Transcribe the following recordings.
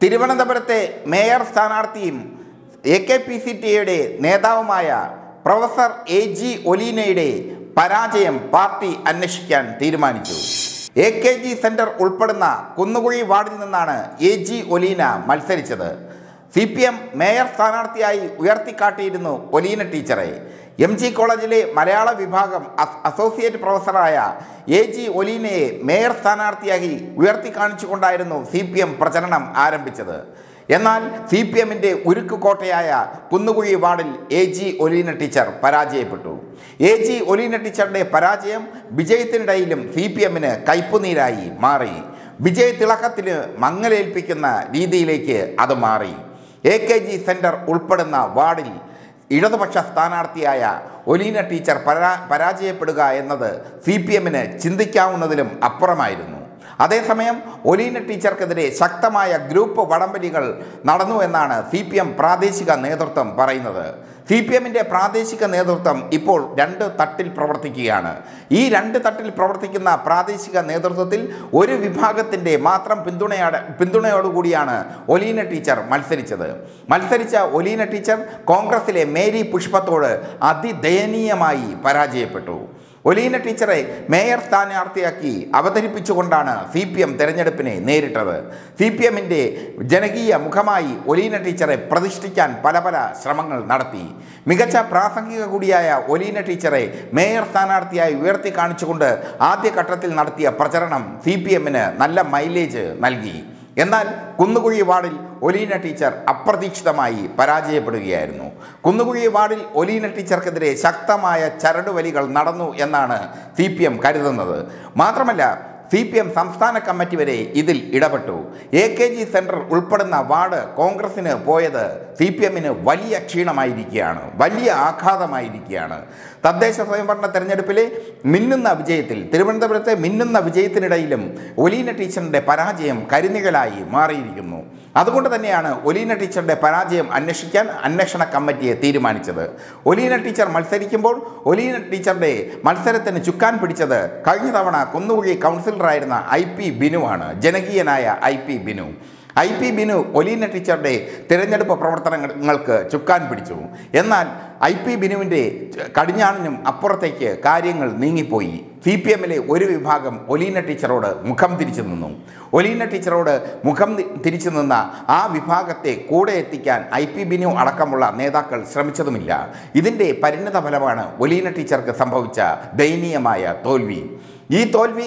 തിരുവനന്തപുരത്തെ മേയർ സ്ഥാനാർത്ഥിയും A K P C ടിയുടെ നേതാവുമായ പ്രൊഫസർ എ ജി ഒലീനയുടെ പരാജയം പാർട്ടി അന്വേഷിക്കാൻ തീരുമാനിച്ചു എ കെ ജി സെന്റർ ഉൾപ്പെടുന്ന കുന്നുകുഴി വാർഡിൽ നിന്നാണ് എ ജി ഒലീന മത്സരിച്ചത് സി പി എം മേയർ സ്ഥാനാർത്ഥിയായി ഉയർത്തിക്കാട്ടിയിരുന്നു ഒലീന ടീച്ചറെ എം ജി കോളേജിലെ മലയാള വിഭാഗം അസ്- അസോസിയേറ്റ് പ്രൊഫസറായ എ ജി ഒലീനയെ മേയർ സ്ഥാനാർത്ഥിയായി ഉയർത്തിക്കാണിച്ചുകൊണ്ടായിരുന്നു സി പി എം പ്രചരണം ആരംഭിച്ചത് എന്നാൽ സി പി എമ്മിൻ്റെ ഉരുക്ക് കോട്ടയായ കുന്നുകുഴി വാർഡിൽ എ ജി ഒലീന ടീച്ചർ പരാജയപ്പെട്ടു എ ജി ഒലീന ടീച്ചറുടെ പരാജയം വിജയത്തിനിടയിലും സി പി എമ്മിന് കയ്പുനീരായി മാറി വിജയ തിളക്കത്തിന് മങ്ങലേൽപ്പിക്കുന്ന രീതിയിലേക്ക് അത് മാറി എ കെ ജി സെൻറ്റർ ഉൾപ്പെടുന്ന വാർഡിൽ ഇടതുപക്ഷ സ്ഥാനാർത്ഥിയായ ഒലീന ടീച്ചർ പരാ പരാജയപ്പെടുക എന്നത് സി പി എമ്മിന് ചിന്തിക്കാവുന്നതിലും അപ്പുറമായിരുന്നു അതേസമയം ഒലീന ടീച്ചർക്കെതിരെ ശക്തമായ ഗ്രൂപ്പ് വടംവലികൾ നടന്നു എന്നാണ് സി പി എം പ്രാദേശിക നേതൃത്വം പറയുന്നത് സി പി എമ്മിൻ്റെ പ്രാദേശിക നേതൃത്വം ഇപ്പോൾ രണ്ട് തട്ടിൽ പ്രവർത്തിക്കുകയാണ് ഈ രണ്ട് തട്ടിൽ പ്രവർത്തിക്കുന്ന പ്രാദേശിക നേതൃത്വത്തിൽ ഒരു വിഭാഗത്തിൻ്റെ മാത്രം പിന്തുണയോടെ പിന്തുണയോടുകൂടിയാണ് ഒലീന ടീച്ചർ മത്സരിച്ചത് മത്സരിച്ച ഒലീന ടീച്ചർ കോൺഗ്രസിലെ മേരി പുഷ്പത്തോട് അതിദയനീയമായി പരാജയപ്പെട്ടു ഒലീന ടീച്ചറെ മേയർ സ്ഥാനാർത്ഥിയാക്കി അവതരിപ്പിച്ചുകൊണ്ടാണ് സി പി എം തെരഞ്ഞെടുപ്പിനെ നേരിട്ടത് സി പി എമ്മിൻ്റെ ജനകീയ മുഖമായി ഒലീന ടീച്ചറെ പ്രതിഷ്ഠിക്കാൻ പല പല ശ്രമങ്ങൾ നടത്തി മികച്ച പ്രാസംഗിക കൂടിയായ ഒലീന ടീച്ചറെ മേയർ സ്ഥാനാർത്ഥിയായി ഉയർത്തി കാണിച്ചുകൊണ്ട് ആദ്യഘട്ടത്തിൽ നടത്തിയ പ്രചരണം സി പി എമ്മിന് നല്ല മൈലേജ് നൽകി എന്നാൽ കുന്നുകുഴി വാർഡിൽ ഒലീന ടീച്ചർ അപ്രതീക്ഷിതമായി പരാജയപ്പെടുകയായിരുന്നു കുന്നുകുഴി വാർഡിൽ ഒലീന ടീച്ചർക്കെതിരെ ശക്തമായ ചരടുവലികൾ നടന്നു എന്നാണ് സി പി എം കരുതുന്നത് മാത്രമല്ല സി പി എം സംസ്ഥാന കമ്മിറ്റി വരെ ഇതിൽ ഇടപെട്ടു എ കെ ജി സെൻറ്റർ ഉൾപ്പെടുന്ന വാർഡ് കോൺഗ്രസിന് പോയത് സി പി എമ്മിന് വലിയ ക്ഷീണമായിരിക്കുകയാണ് വലിയ ആഘാതമായിരിക്കുകയാണ് തദ്ദേശ സ്വയംഭരണ തെരഞ്ഞെടുപ്പിലെ മിന്നുന്ന വിജയത്തിൽ തിരുവനന്തപുരത്തെ മിന്നുന്ന വിജയത്തിനിടയിലും ഒലീന ടീച്ചറിൻ്റെ പരാജയം കരിനിഴലായി മാറിയിരിക്കുന്നു അതുകൊണ്ട് തന്നെയാണ് ഒലീന ടീച്ചറുടെ പരാജയം അന്വേഷിക്കാൻ അന്വേഷണ കമ്മിറ്റിയെ തീരുമാനിച്ചത് ഒലീന ടീച്ചർ മത്സരിക്കുമ്പോൾ ഒലീന ടീച്ചറുടെ മത്സരത്തിന് ചുക്കാൻ പിടിച്ചത് കഴിഞ്ഞ തവണ കുന്നുകുഴി കൗൺസിലറായിരുന്ന ഐ പി ബിനുവാണ് ജനകീയനായ I P Binu I P Binu Oleena ടീച്ചറുടെ തിരഞ്ഞെടുപ്പ് പ്രവർത്തനങ്ങൾക്ക് ചുക്കാൻ പിടിച്ചു എന്നാൽ ഐ പി ബിനുവിൻ്റെ കടിഞ്ഞാണിനും അപ്പുറത്തേക്ക് കാര്യങ്ങൾ നീങ്ങിപ്പോയി സി പി എമ്മിലെ ഒരു വിഭാഗം ഒലീന ടീച്ചറോട് മുഖം തിരിച്ചു നിന്നു ഒലീന ടീച്ചറോട് മുഖം തി- തിരിച്ചു നിന്ന ആ വിഭാഗത്തെ കൂടെ എത്തിക്കാൻ ഐ പി ബിനു അടക്കമുള്ള നേതാക്കൾ ശ്രമിച്ചതുമില്ല ഇതിൻ്റെ പരിണിത ഫലമാണ് ഒലീന ടീച്ചർക്ക് സംഭവിച്ച ദയനീയമായ തോൽവി ഈ തോൽവി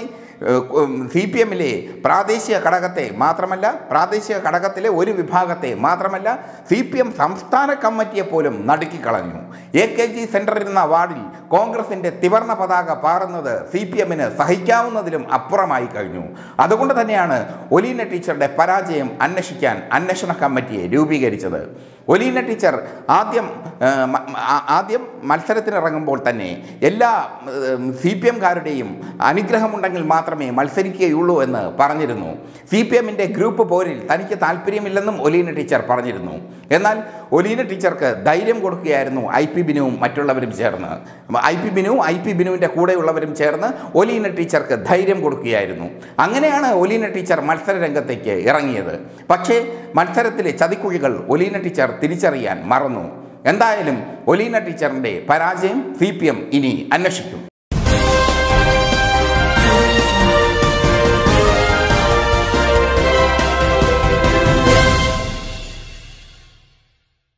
സി പി എമ്മിലെ പ്രാദേശിക ഘടകത്തെ മാത്രമല്ല പ്രാദേശിക ഘടകത്തിലെ ഒരു വിഭാഗത്തെ മാത്രമല്ല സി പി എം സംസ്ഥാന കമ്മിറ്റിയെ പോലും നടുക്കിക്കളഞ്ഞു എ കെ ജി സെൻറ്ററിരുന്ന വാർഡിൽ കോൺഗ്രസിൻ്റെ തിവർണ പതാക പാറുന്നത് സി പി എമ്മിന് സഹിക്കാവുന്നതിലും അപ്പുറമായി കഴിഞ്ഞു അതുകൊണ്ട് തന്നെയാണ് ഒലീന ടീച്ചറുടെ പരാജയം അന്വേഷിക്കാൻ അന്വേഷണ കമ്മിറ്റിയെ രൂപീകരിച്ചത് ഒലീന ടീച്ചർ ആദ്യം ആ, മ- ആ- ആദ്യം മത്സരത്തിനിറങ്ങുമ്പോൾ തന്നെ എല്ലാ സി പി എംകാരുടെയും അനുഗ്രഹമുണ്ടെങ്കിൽ മാത്രമേ മത്സരിക്കുകയുള്ളൂ എന്ന് പറഞ്ഞിരുന്നു സി പി എമ്മിൻ്റെ ഗ്രൂപ്പ് പോരിൽ തനിക്ക് താല്പര്യമില്ലെന്നും ഒലീന ടീച്ചർ പറഞ്ഞിരുന്നു എന്നാൽ ഒലീന ടീച്ചർക്ക് ധൈര്യം കൊടുക്കുകയായിരുന്നു ഐ പി ബിനുവും മറ്റുള്ളവരും ചേർന്ന് ഐ പി ബിനുവും ഐ പി ബിനുവിൻ്റെ കൂടെയുള്ളവരും ചേർന്ന് ഒലീന ടീച്ചർക്ക് ധൈര്യം കൊടുക്കുകയായിരുന്നു അങ്ങനെയാണ് ഒലീന ടീച്ചർ മത്സര രംഗത്തേക്ക് ഇറങ്ങിയത് പക്ഷേ മത്സരത്തിലെ ചതിക്കുഴികൾ ഒലീന ടീച്ചർ തിരിച്ചറിയാൻ മറന്നു എന്തായാലും ഒലീന ടീച്ചറിൻ്റെ പരാജയം സി ഇനി അന്വേഷിക്കും